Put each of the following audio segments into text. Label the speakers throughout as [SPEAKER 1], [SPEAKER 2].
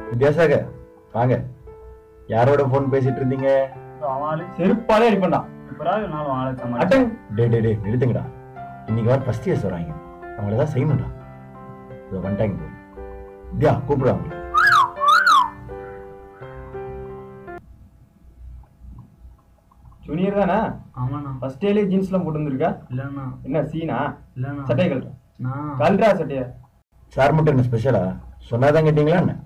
[SPEAKER 1] வித்யாசாகர் வாங்க யாரோட ஃபோன் பேசிட்டு இருந்தீங்க
[SPEAKER 2] அவன் ஆளு செருப்பாலே அடிப்பண்டா இப்பராவது நாள் ஆளை சமாளி
[SPEAKER 1] அட்டன் டே டே டே நிறுத்துங்கடா இன்னைக்கு வர ஃபர்ஸ்ட் இயர்ஸ் வராங்க அவங்கள தான் செய்யணும்டா இதோ வந்துட்டாங்க போய் வித்யா கூப்பிடுவாங்க
[SPEAKER 2] ஜூனியர் தானே
[SPEAKER 3] ஆமாண்ணா
[SPEAKER 2] ஃபர்ஸ்ட் டேலே ஜீன்ஸ்லாம் போட்டு வந்திருக்கா
[SPEAKER 3] இல்லைண்ணா
[SPEAKER 2] என்ன சீனா
[SPEAKER 3] இல்லைண்ணா
[SPEAKER 2] சட்டையை கழட்டா
[SPEAKER 3] நான்
[SPEAKER 2] கழட்டா சட்டைய
[SPEAKER 1] சார் மட்டும் என்ன ஸ்பெஷலா சொன்னாதான் கேட்டீங்களா என்ன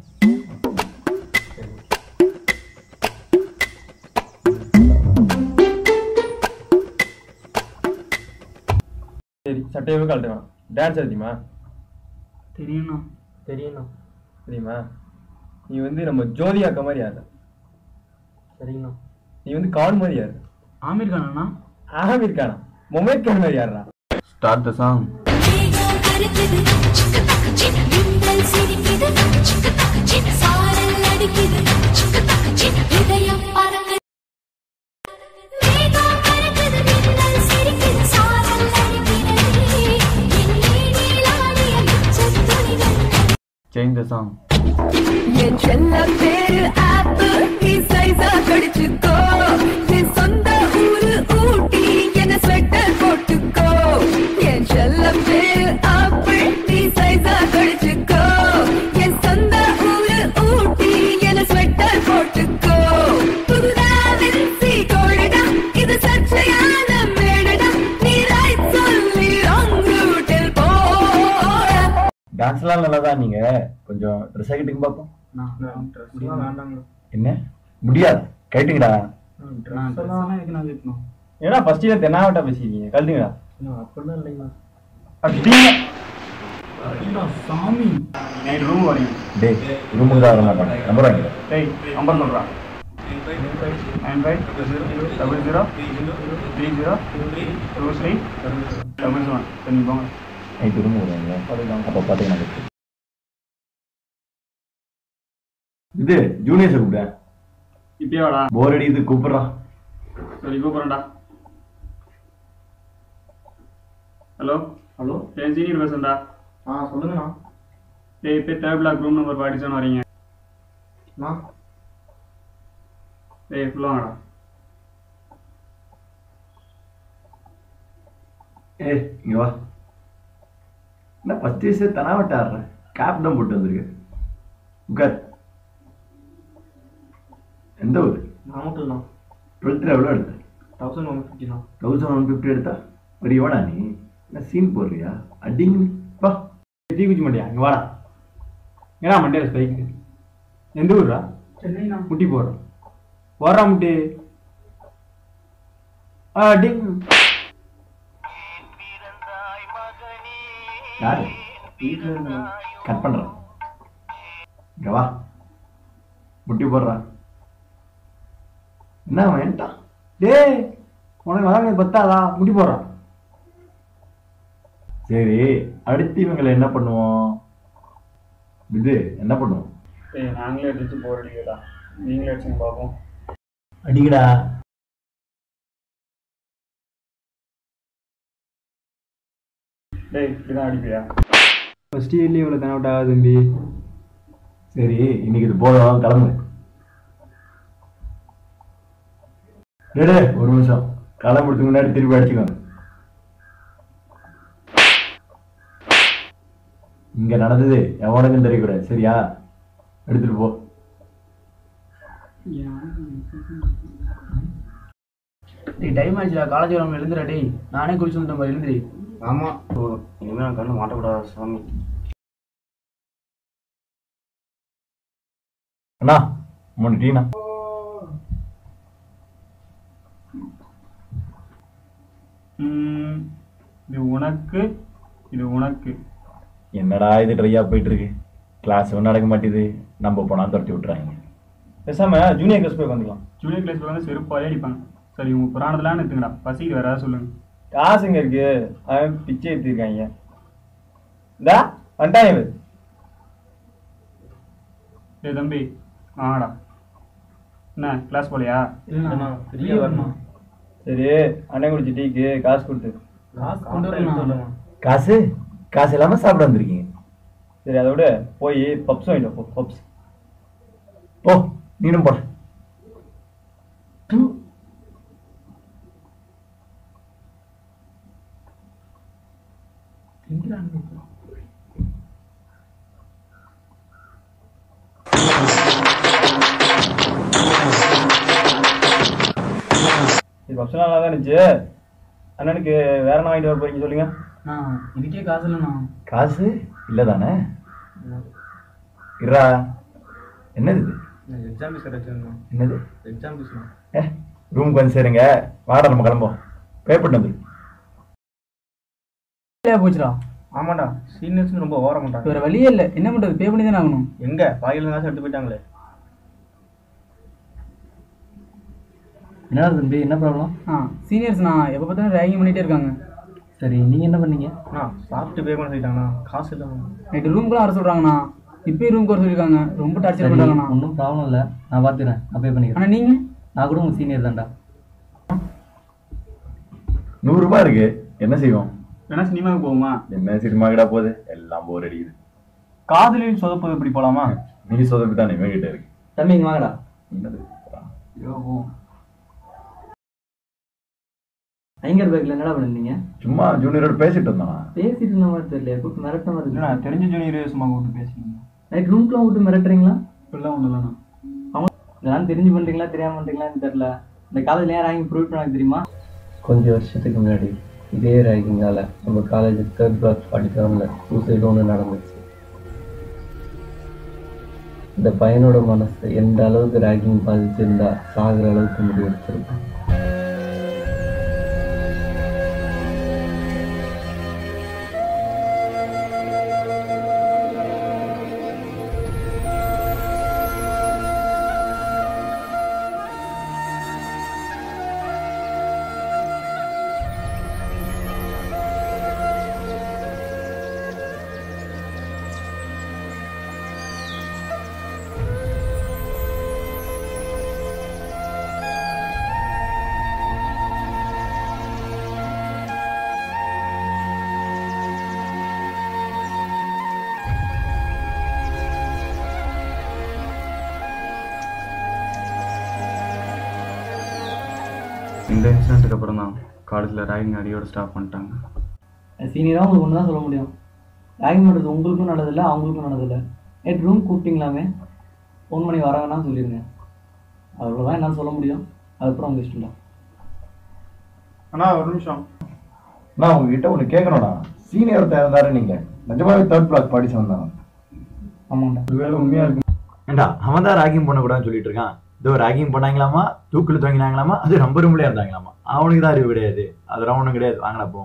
[SPEAKER 2] சரி சட்டையவே கழட்ட வேணாம் டான்ஸ் தெரியுமா
[SPEAKER 3] தெரியுண்ணா தெரியுண்ணா
[SPEAKER 2] தெரியுமா நீ வந்து நம்ம ஜோதி அக்கா மாதிரி யாரு
[SPEAKER 3] சரிங்கண்ணா
[SPEAKER 2] நீ வந்து கான் மாதிரி யாரு
[SPEAKER 3] ஆமீர் கானா
[SPEAKER 2] ஆமீர் கானா மொமேட் கான் மாதிரி யாரா
[SPEAKER 1] ஸ்டார்ட் த சாங்
[SPEAKER 4] மேகம் கருக்குது சிக்கு தக்கு சின்ன மின்னல் சிரிக்குது சிக்கு தக்கு சின்ன சாரல் அடிக்குது சிக்கு தக்கு சின்ன இதயம் பறக்குது மேகம் கருக்குது மின்னல் சிரிக்குது சாரல் அடிக்குது என்னை நீலாடிய மிச்சத் துணிகள்
[SPEAKER 1] சேஞ்ச் த சாங்
[SPEAKER 5] என் செல்ல பேரு ஆப்பிள் நீ சைஸா கடிச்சுக்கோ என் சொந்த ஊரு ஊட்டி என்ன ஸ்வெட்டர் போட்டுக்கோ என் செல்ல பேரு ஆப்பிள் நீ சைஸா கடிச்சுக்கோ என் சொந்த ஊரு ஊட்டி என்ன ஸ்வெட்டர் போட்டுக்கோ புதுதா விரிசி கோழடா இது சர்ச்சையான மேடடா நீ ரைட் சொல்லி ராங் ரூட்டில் போடா
[SPEAKER 1] டான்ஸ்லாம் நல்லா தான் நீங்க கொஞ்சம் ட்ரெஸ் ஆகிட்டுங்க பார்ப்போம்
[SPEAKER 3] வேண்டாங்க
[SPEAKER 1] என்ன முடியாது கேட்டுங்கடா
[SPEAKER 3] நான் ட்ரெஸ்ஸெல்லாம் எதுக்கு நான் கேட்கணும்
[SPEAKER 2] ஏன்னா ஃபர்ஸ்ட் இயர் தென்னாவட்டா பேசிருக்கீங்க கழட்டுங்கடா
[SPEAKER 3] அப்படிலாம் இல்லைங்கண்ணா
[SPEAKER 2] அப்படி
[SPEAKER 3] ஐயா, சாமி
[SPEAKER 2] நைட் ரூம் வரீங்க
[SPEAKER 1] டேய் ரூமுக்கு தான் வர மாட்டாங்க நம்பர் வாங்கிக்கிறேன்
[SPEAKER 2] டேய் நம்பர் சொல்றா nine five double zero three zero two three double seven சரி போங்க
[SPEAKER 1] நைட்டு ரூம் வருவாங்க அப்போ பார்த்தீங்கன்னா இது ஜூனியர்ஸை கூப்பிட்டேன்
[SPEAKER 2] இப்பயே வாடா
[SPEAKER 1] போர் அடிக்குது கூப்பிட்றான்
[SPEAKER 2] சரி கூப்பிட்றேன்டா ஹலோ
[SPEAKER 3] ஹலோ
[SPEAKER 2] என் சீனியர் பேசுறேன்டா
[SPEAKER 3] ஆ சொல்லுங்கண்ணா
[SPEAKER 2] டேய் இப்போ third block room number forty seven வரீங்க
[SPEAKER 3] அண்ணா
[SPEAKER 2] டேய் ஃபுல்லாக வாடா
[SPEAKER 1] ஏய் இங்க வா என்ன ஃபஸ்ட் வயசு தனாவட்ட ஆடுறேன் கேப் தான் போட்டு வந்திருக்கு உட்கார் எந்த ஊர்
[SPEAKER 3] நாமக்கல்ண்ணா
[SPEAKER 1] டுவெல்த்தில் எவ்வளோ எடுத்த
[SPEAKER 3] தௌசண்ட் ஒன் ஃபிஃப்டிண்ணா
[SPEAKER 1] தௌசண்ட் ஒன் ஃபிஃப்டி எடுத்தா ஒரு எவடா நீ என்ன சீன் போடுறியா அடிங்க நீ. வா
[SPEAKER 2] தீ குச்சி மாட்டியா இங்கே வாடா ஏடா மண்டியா ஸ்பைக்கு எந்த ஊரா
[SPEAKER 3] சென்னைண்ணா
[SPEAKER 2] முட்டி போடுறோம் போடுறா முட்டி ஆ டிங்
[SPEAKER 1] யாரு
[SPEAKER 3] வீட்டில் இருந்தேண்ணா
[SPEAKER 1] கட் பண்ணுறேன் இங்க வா முட்டி போடுறான் என்ன வேண்டாம்
[SPEAKER 2] டேய் உனக்கு வளர்ந்து பத்தாதா முட்டி போடுறான்
[SPEAKER 1] சரி அடுத்து இவங்களை என்ன பண்ணுவோம் இது என்ன பண்ணுவோம்
[SPEAKER 2] ஏய் நாங்களே அடிச்சு போர் அடிக்கடா நீங்களே அடிச்சுங்க பார்ப்போம்
[SPEAKER 1] அடிக்கடா
[SPEAKER 2] டேய் இப்படிதான் அடிப்பியா ஃபர்ஸ்ட் இயர்லேயே இவ்வளோ தானே அவுட் ஆகாது தம்பி
[SPEAKER 1] சரி இன்னைக்கு இது போதும் கிளம்பு டேய், டேய் ஒரு நிமிஷம் கிளம்புறதுக்கு முன்னாடி திருப்பி அடிச்சுக்கோங்க இங்க நடந்தது எவனுக்கும் தெரியக்கூடாது சரியா எடுத்துட்டு போ
[SPEAKER 3] டேய் டைம் ஆயிடுச்சுடா காலேஜ் வராமல் எழுந்துடா டேய் நானே குளிச்சு வந்துட்டேன் பாரு எழுந்துரு
[SPEAKER 6] ஆமா ஓ இனிமே நான் கண்ணு மாட்டக்கூடாது சாமி
[SPEAKER 1] அண்ணா மூணு டீனா
[SPEAKER 2] ம், இது உனக்கு இது உனக்கு
[SPEAKER 1] என்னடா இது ட்ரையா போயிட்டு இருக்கு கிளாஸ் நடக்க மாட்டேது நம்ம போனா துரத்தி விட்டுறாங்க
[SPEAKER 2] பேசாம ஜூனியர் கிளாஸ் போய் வந்துக்கலாம் ஜூனியர் கிளாஸ் போய் வந்து செருப்பாலே அடிப்பாங்க சரி உங்க புராணத்துலாம் எடுத்துங்கடா பசிக்கு வேற ஏதாவது சொல்லுங்க காசு எங்க இருக்கு அவன் பிச்சை எடுத்திருக்காங்க இந்தா வந்துட்டான் இவன் டேய் தம்பி ஆடா என்ன கிளாஸ் போலையா
[SPEAKER 3] இல்லைண்ணா வெளியே வரணும்
[SPEAKER 2] சரி அண்ணன் குடிச்சு டீக்கு காசு கொடுத்து
[SPEAKER 3] காசு கொண்டு வரணும்
[SPEAKER 1] காசு காசு இல்லாம சாப்பிட வந்திருக்கீங்க
[SPEAKER 2] சரி அதை விட போய் பப்ஸ் வாங்கிட்டு பப்ஸ்
[SPEAKER 1] போ நீனும் போட தூ. திங்கிறானுங்க bro.
[SPEAKER 2] இது ஃபஸ்ட் நல்லா தான் இருந்துச்சு அண்ணனுக்கு வேற என்ன வாங்கிட்டு வர போறீங்க சொல்லுங்க
[SPEAKER 3] நான் இதுக்கே காசு இல்லைண்ணா
[SPEAKER 1] காசு இல்லதானே இருடா என்னது இது
[SPEAKER 2] எக்ஸாம் ஃபீஸ் கிடைச்சிருந்தோம்
[SPEAKER 1] என்னது
[SPEAKER 2] எக்ஸாம் ஃபீஸ்
[SPEAKER 1] ஏ ரூமுக்கு வந்து சேருங்க வாடா நம்ம கிளம்போம் பே பண்ணி வந்து
[SPEAKER 3] இல்லையா போச்சுடா
[SPEAKER 2] ஆமாண்டா சீனியர்ஸ் ரொம்ப ஓர மாட்டாங்க
[SPEAKER 3] வேற வழியே இல்லை என்ன பண்றது பே பண்ணி தானே ஆகணும்
[SPEAKER 2] எங்க வாயில காசு எடுத்து போயிட்டாங்களே
[SPEAKER 7] என்னடா தம்பி என்ன ப்ராப்ளம்
[SPEAKER 3] ஆ சீனியர்ஸ் நான் எப்போ பார்த்தாலும் ரேகிங் பண்ணிட்டே இருக்காங்க
[SPEAKER 7] சரி நீங்கள் என்ன பண்ணீங்க
[SPEAKER 2] அண்ணா சாப்பிட்டு பே பண்ண சொல்லிட்டாங்கண்ணா காசு இல்லை
[SPEAKER 3] நைட்டு ரூம்க்குலாம் வர சொல்கிறாங்கண்ணா இப்போயே ரூம்க்கு வர சொல்லியிருக்காங்க ரொம்ப டார்ச்சர்
[SPEAKER 7] சரி
[SPEAKER 3] பண்ணுறாங்கண்ணா
[SPEAKER 7] ஒன்றும் ப்ராப்ளம் இல்லை நான் பார்த்துக்கிறேன் நான் பே பண்ணிக்கிறேன்
[SPEAKER 3] ஆனால் நீங்கள்
[SPEAKER 7] நான் கூட உங்கள் சீனியர் தான்டா
[SPEAKER 1] நூறு ரூபாய் இருக்கு என்ன செய்வோம்
[SPEAKER 2] வேணா சினிமாவுக்கு போகுமா
[SPEAKER 1] என்ன சினிமா கிடா போகுது எல்லாம் போர் அடிக்குது
[SPEAKER 2] காதலில் சொதப்பது இப்படி போலாமா
[SPEAKER 1] நீ சொதப்பி தான் இவங்கிட்ட இருக்கு
[SPEAKER 7] தம்பி இங்கே வாங்கடா
[SPEAKER 1] என்னது
[SPEAKER 2] ஐயோ
[SPEAKER 7] ஐங்கர் பேக்கில் என்னடா பண்ணிருந்தீங்க
[SPEAKER 1] சும்மா ஜூனியரோட பேசிட்டு இருந்தானா
[SPEAKER 7] பேசிட்டு இருந்த மாதிரி தெரியல கூப்பிட்டு மிரட்ட மாதிரி
[SPEAKER 2] இல்லைண்ணா
[SPEAKER 7] இருக்கு
[SPEAKER 2] தெரிஞ்ச ஜூனியர் சும்மா கூப்பிட்டு பேசிக்கணும்
[SPEAKER 7] நைட் ரூம்க்குலாம் விட்டு மிரட்டுறீங்களா
[SPEAKER 2] இப்படிலாம் ஒன்றும் இல்லைண்ணா
[SPEAKER 7] இதெல்லாம் தெரிஞ்சு பண்ணுறீங்களா தெரியாம பண்ணுறீங்களான்னு தெரியல இந்த காலேஜ் ஏன் ரேங்கிங் ப்ரூவ் பண்ணாங்க தெரியுமா கொஞ்சம் வருஷத்துக்கு முன்னாடி இதே ரேங்கிங்கால நம்ம காலேஜ் தேர்ட் பிளாக் ஃபார்ட்டி செவனில் சூசைடு ஒன்று நடந்துச்சு இந்த பையனோட மனசு எந்த அளவுக்கு ரேங்கிங் பாதிச்சிருந்தா சாகுற அளவுக்கு முடிவெடுத்திருக்கும்
[SPEAKER 2] இந்த இன்சிடென்ட்டுக்கு அப்புறம் தான் காலேஜில் ரேகிங் அடியோட ஸ்டாப் பண்ணிட்டாங்க
[SPEAKER 7] சீனியராக உங்களுக்கு ஒன்று தான் சொல்ல முடியும் ரேகிங் பண்ணுறது உங்களுக்கும் நல்லதில்லை அவங்களுக்கும் நல்லதில்லை நேற்று ரூம் கூப்பிட்டீங்களாமே ஃபோன் பண்ணி வர வேணாம்னு சொல்லிடுங்க அவ்வளோதான் என்னால் சொல்ல முடியும் அதுக்கப்புறம் உங்கள் இஷ்டம் தான்
[SPEAKER 2] அண்ணா ஒரு நிமிஷம்
[SPEAKER 1] நான் உங்ககிட்ட ஒன்று கேட்கணும்டா சீனியர் தேவைதாரு நீங்க நிஜமாவே தேர்ட் பிளாக் பாடி சொன்னாங்க
[SPEAKER 7] ஆமாண்டா
[SPEAKER 2] ஒருவேளை உண்மையாக இருக்கு
[SPEAKER 1] ஏண்டா அவன் தான் ராகிங் பண்ணக்கூடாதுன்னு சொல்லிட்டு இருக்கான் இதோ ராகிங் பண்ணாங்களாமா தூக்கில் தொங்கினாங்களாமா அது ரொம்ப ரூம்லேயே இருந்தாங்களாமா அவனுக்கு தான் அறிவு கிடையாது அது அவனும் கிடையாது வாங்கடா போ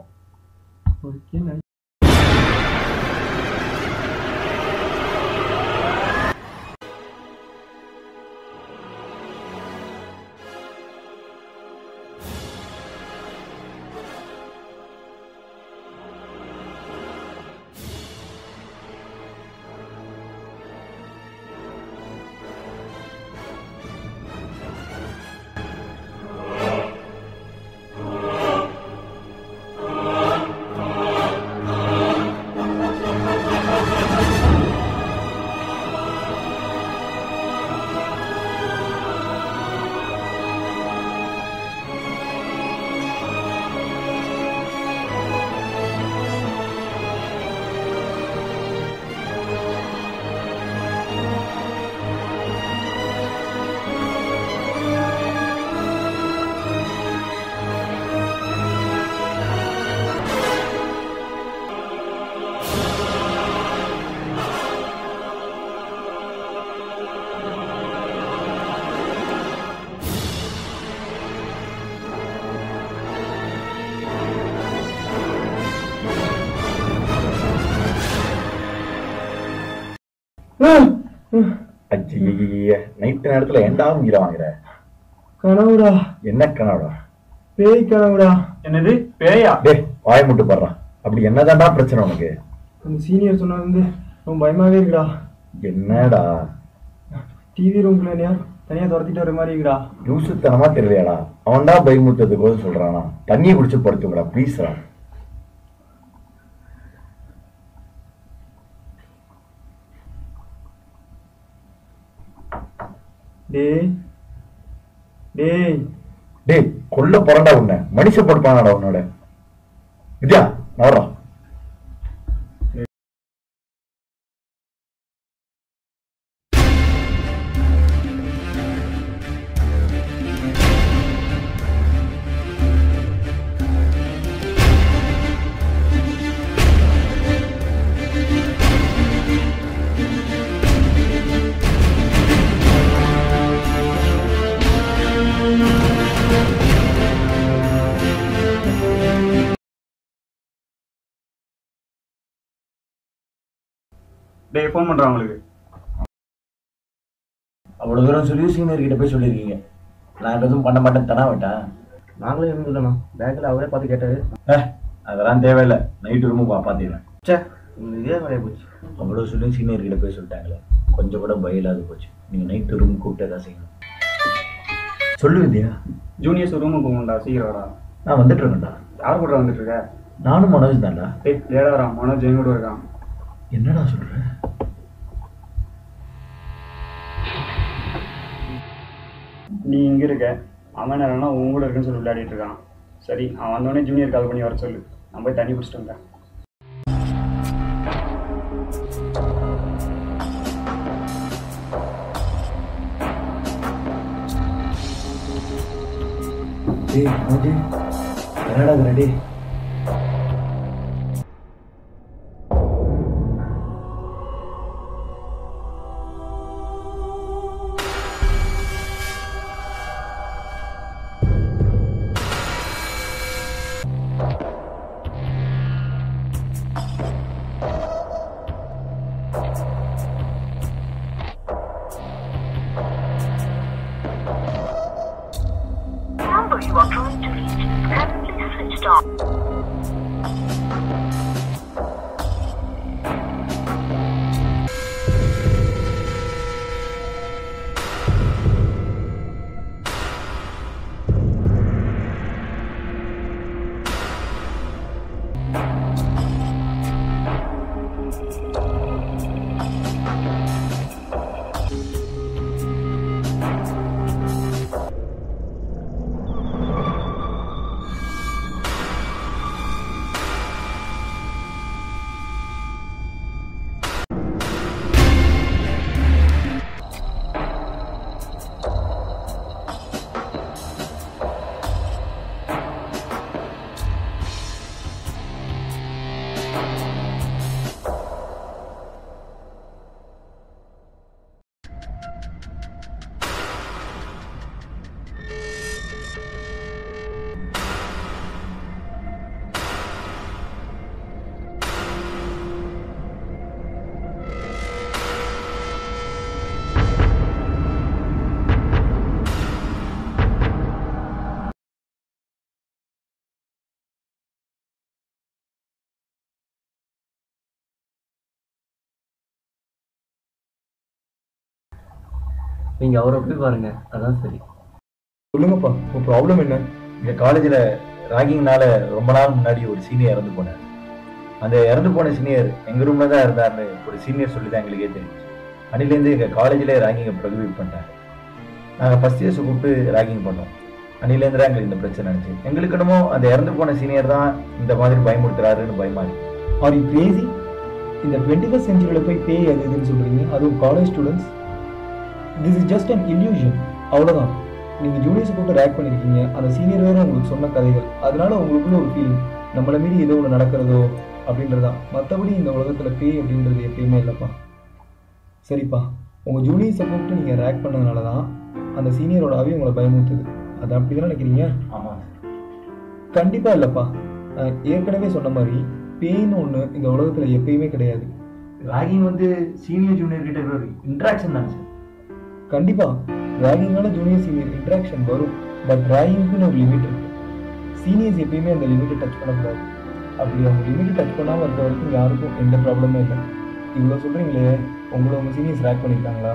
[SPEAKER 1] ஐய நைட்டு நேரத்துல ஏன்டா உயிரை வாங்குற
[SPEAKER 2] கனவுடா
[SPEAKER 1] என்ன கனவுடா
[SPEAKER 2] பேய் கனவுடா என்னது பேயா
[SPEAKER 1] டேய் வாய முட்டு பாடுறான் அப்படி என்னதான்டா பிரச்சனை உனக்கு
[SPEAKER 2] அந்த சீனியர் சொன்னது வந்து ரொம்ப பயமாவே இருக்குடா
[SPEAKER 1] என்னடா
[SPEAKER 2] டிவி ரூம்குள்ள யார் தனியா துரத்திட்டு வர மாதிரி இருக்குடா
[SPEAKER 1] லூசுத்தனமா தெரியலையாடா அவன்டா பயமுட்டதுக்கு சொல்றானா தண்ணியை குடிச்சு படுத்துங்கடா ப்ளீஸ்டா
[SPEAKER 2] டேய் டேய்
[SPEAKER 1] டேய் கொல்ல போறண்டா உன்னை மனுஷ படுப்பானடா உன்னோட வித்யா நவரா
[SPEAKER 2] டேய் ஃபோன் பண்றான் உங்களுக்கு
[SPEAKER 1] அவ்வளவு தூரம் சொல்லி சீனியர் கிட்ட போய் சொல்லியிருக்கீங்க நான் எதுவும் பண்ண மாட்டேன் தனா விட்டேன்
[SPEAKER 6] நாங்களும் எதுவும் இல்லைண்ணா பேங்க்கில் அவரே பார்த்து கேட்டாரு
[SPEAKER 1] அதெல்லாம் தேவையில்லை நைட்டு ரூமு பாப்பாத்திடுறேன்
[SPEAKER 6] சே இந்த இதே வேலையை போச்சு
[SPEAKER 1] அவ்வளோ சொல்லி சீனியர் கிட்ட போய் சொல்லிட்டாங்களே கொஞ்சம் கூட பயம் இல்லாத போச்சு நீங்கள் நைட்டு ரூம் கூப்பிட்டு எதாவது செய்யணும் சொல்லு வித்யா
[SPEAKER 2] ஜூனியர்ஸ் ரூமுக்கு போகணும்டா சீக்கிரம் வரா
[SPEAKER 1] நான் வந்துட்டு இருக்கேன்டா
[SPEAKER 2] யார் கூட வந்துட்டு இருக்க
[SPEAKER 1] நானும் மனோஜ் தான்டா
[SPEAKER 2] டேய் லேடா வரான் மனோஜ் என் கூட இருக்கான்
[SPEAKER 1] என்னடா சொல்ற
[SPEAKER 2] நீ இங்க இருக்க அவன் என்னன்னா உன் கூட இருக்குன்னு சொல்லி விளையாடிட்டு இருக்கான் சரி அவன் வந்தோடனே ஜூனியர் கால் பண்ணி வர சொல்லு நான் போய் தண்ணி குடிச்சிட்டு வந்தேன்
[SPEAKER 1] டேய் மனோஜ் என்னடா இது ready
[SPEAKER 8] number you are trying to reach is currently switched off.
[SPEAKER 6] நீங்கள் அவரை போய் பாருங்க அதான் சரி
[SPEAKER 2] சொல்லுங்கப்பா உன் ப்ராப்ளம் என்ன
[SPEAKER 1] எங்க காலேஜில் ராகிங்னால ரொம்ப நாள் முன்னாடி ஒரு சீனியர் இறந்து போனார் அந்த இறந்து போன சீனியர் எங்க ரூம்ல தான் இருந்தார்னு ஒரு சீனியர் சொல்லி தான் எங்களுக்கே தெரிஞ்சு அன்னிலேருந்து எங்க காலேஜில் ராகிங்கை ப்ரொஹிபிட் பண்ணிட்டாங்க நாங்கள் ஃபர்ஸ்ட் இயர்ஸ் கூப்பிட்டு ராகிங் பண்ணோம் அன்னிலேருந்து தான் எங்களுக்கு இந்த பிரச்சனை இருந்துச்சு எங்களுக்கு என்னமோ அந்த இறந்து போன சீனியர் தான் இந்த மாதிரி பயமுறுத்துறாருன்னு பயமா இருக்கு
[SPEAKER 2] ஆர் யூ கிரேசி இந்த டுவெண்ட்டி ஃபஸ்ட் செஞ்சுரியில் போய் பே அது இதுன்னு சொல்கிறீங்க அதுவும் college students this is just an illusion அவ்வளோதான் நீங்கள் ஜூனியர்ஸ் போட்டு ரேக் பண்ணியிருக்கீங்க அந்த சீனியர் வேறு உங்களுக்கு சொன்ன கதைகள் அதனால உங்களுக்குள்ள ஒரு ஃபீலிங் நம்மளை மீறி ஏதோ ஒன்று நடக்கிறதோ அப்படின்றதான் மற்றபடி இந்த உலகத்தில் பே அப்படின்றது எப்பயுமே இல்லைப்பா சரிப்பா உங்கள் ஜூனியர்ஸை கூப்பிட்டு நீங்கள் ரேக் பண்ணதுனால தான் அந்த சீனியரோட ஆவி உங்களை பயமுறுத்துது அது அப்படி தானே நினைக்கிறீங்க
[SPEAKER 1] ஆமா
[SPEAKER 2] கண்டிப்பா இல்லப்பா நான் ஏற்கனவே சொன்ன மாதிரி பெயின் ஒண்ணு இந்த உலகத்துல எப்பயுமே கிடையாது
[SPEAKER 1] ராகிங் வந்து சீனியர் ஜூனியர் கிட்ட ஒரு இன்ட்ராக்ஷன் தான் சார்
[SPEAKER 2] கண்டிப்பா ராகிங்னால ஜூனியர் சீனியர் இன்ட்ராக்ஷன் வரும் பட் ராகிங்க்குன்னு ஒரு லிமிட் இருக்கு சீனியர்ஸ் எப்பயுமே அந்த லிமிட்டை டச் பண்ணக்கூடாது அப்படி அவங்க லிமிட்டை டச் பண்ணாமல் இருக்க வரைக்கும் யாருக்கும் எந்த ப்ராப்ளமே இல்லை இவ்வளோ சொல்றீங்களே உங்களை உங்க சீனியர்ஸ் ரேக் பண்ணியிருக்காங்களா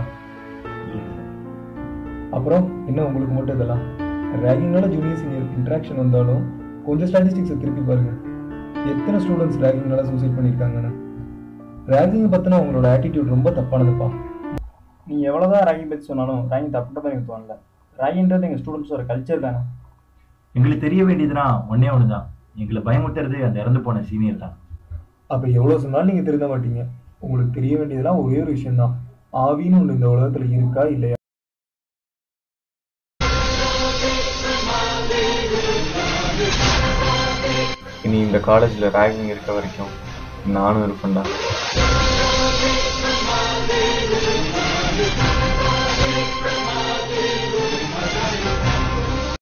[SPEAKER 2] அப்புறம் என்ன உங்களுக்கு மட்டும் இதெல்லாம் ரேகிங்னால ஜூனியர் சீனியர் இன்ட்ராக்ஷன் வந்தாலும் கொஞ்சம் ஸ்டாட்டிஸ்டிக்ஸை திருப்பி பாருங்க எத்தனை ஸ்டூடெண்ட்ஸ் ரேகிங்னால சூசைட் பண்ணியிருக்காங்கன்னு ரேகிங் பற்றின உங்களோட ஆட்டிடியூட் ரொம்ப தப்பானதுப்பா நீ எவ்வளோதான் ராகிங் பற்றி சொன்னாலும் ராகிங் தப்புட்ட தான் எனக்கு தோணல ராகின்றது எங்கள் ஸ்டூடெண்ட்ஸோட கல்ச்சர் தானே
[SPEAKER 1] எங்களுக்கு தெரிய வேண்டியதுனா ஒன்னே ஒன்று தான் எங்களை பயமுறுத்துறது அந்த இறந்து போன சீனியர் தான்
[SPEAKER 9] அப்போ எவ்வளோ சொன்னாலும் நீங்கள் திருந்த மாட்டீங்க உங்களுக்கு தெரிய வேண்டியதெல்லாம் ஒரே ஒரு விஷயம்தான் ஆவின்னு ஒன்று இந்த உலகத்தில் இருக்கா இல்லையா
[SPEAKER 2] இனி இந்த காலேஜில் ராகிங் இருக்க வரைக்கும் நானும் இருப்பேன்டா